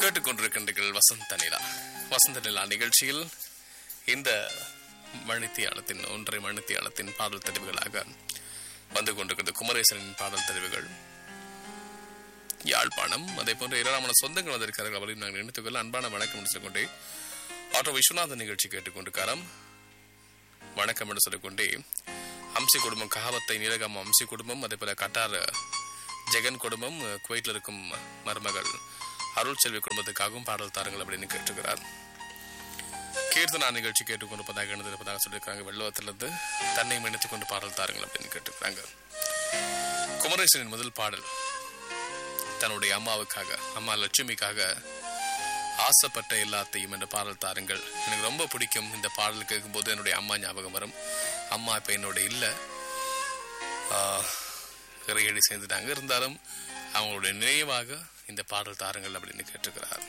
கேட்டுக்கொண்டிருக்கின்றீர்கள் வசந்த நிலா வசந்த நிலா நிகழ்ச்சியில் இந்த மணித்தியாலத்தின் ஒன்றை மணித்தியாலத்தின் பாடல் தெரிவுகளாக வந்து கொண்டிருக்கிறது குமரேசனின் பாடல் தெரிவுகள் யாழ்ப்பாணம் அதே போன்ற ஏராளமான சொந்தங்கள் வந்திருக்கிறார்கள் அவரையும் நாங்கள் நினைத்துக்கொள்ள அன்பான வணக்கம் என்று சொல்லிக்கொண்டே ஆட்டோ விஸ்வநாதன் நிகழ்ச்சி கேட்டுக்கொண்டிருக்காராம் வணக்கம் என்று சொல்லிக்கொண்டே அம்சி குடும்பம் கஹாவத்தை நீலகம் அம்சி குடும்பம் அதே போல கட்டார் ஜெகன் குடும்பம் குவைத்தில் இருக்கும் மருமகள் அருள் செல்வி குடும்பத்துக்காகவும் பாடல் தாருங்கள் அப்படின்னு கேட்டிருக்கிறார் கீர்த்தனா நிகழ்ச்சி கேட்டுக்கொண்டிருப்பதாக எழுந்திருப்பதாக சொல்லியிருக்காங்க வெள்ளவத்திலிருந்து தன்னை மன்னித்துக் கொண்டு பாடல் தாருங்கள் அப்படின்னு கேட்டிருக்கிறாங்க குமரேசனின் முதல் பாடல் தன்னுடைய அம்மாவுக்காக அம்மா லட்சுமிக்காக ஆசைப்பட்ட எல்லாத்தையும் என்ற பாடல் தாருங்கள் எனக்கு ரொம்ப பிடிக்கும் இந்த பாடல் கேட்கும்போது என்னுடைய அம்மா ஞாபகம் வரும் அம்மா இப்போ என்னோட இல்லை இறையடி சேர்ந்துட்டாங்க இருந்தாலும் அவங்களுடைய நினைவாக இந்த பாடல் தாருங்கள் அப்படின்னு கேட்டிருக்கிறார்